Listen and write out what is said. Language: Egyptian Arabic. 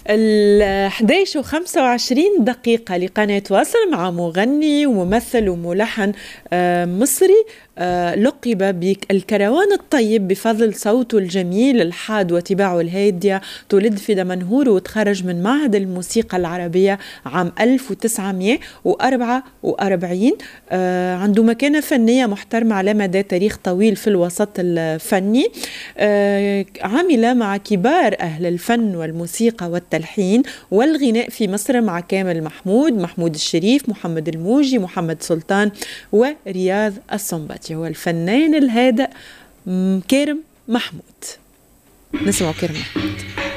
ال 11 و 25 دقيقة لقناة واصل مع مغني وممثل وملحن آه، مصري آه، لقب بالكروان الطيب بفضل صوته الجميل الحاد وتباعه الهادية تولد في دمنهور وتخرج من معهد الموسيقى العربية عام 1944 آه، عنده مكانة فنية محترمة على مدى تاريخ طويل في الوسط الفني عمل مع كبار أهل الفن والموسيقى والتلحين والغناء في مصر مع كامل محمود محمود الشريف محمد الموجي محمد سلطان ورياض الصنباطي هو الفنان الهادئ كرم محمود نسمع كرم محمود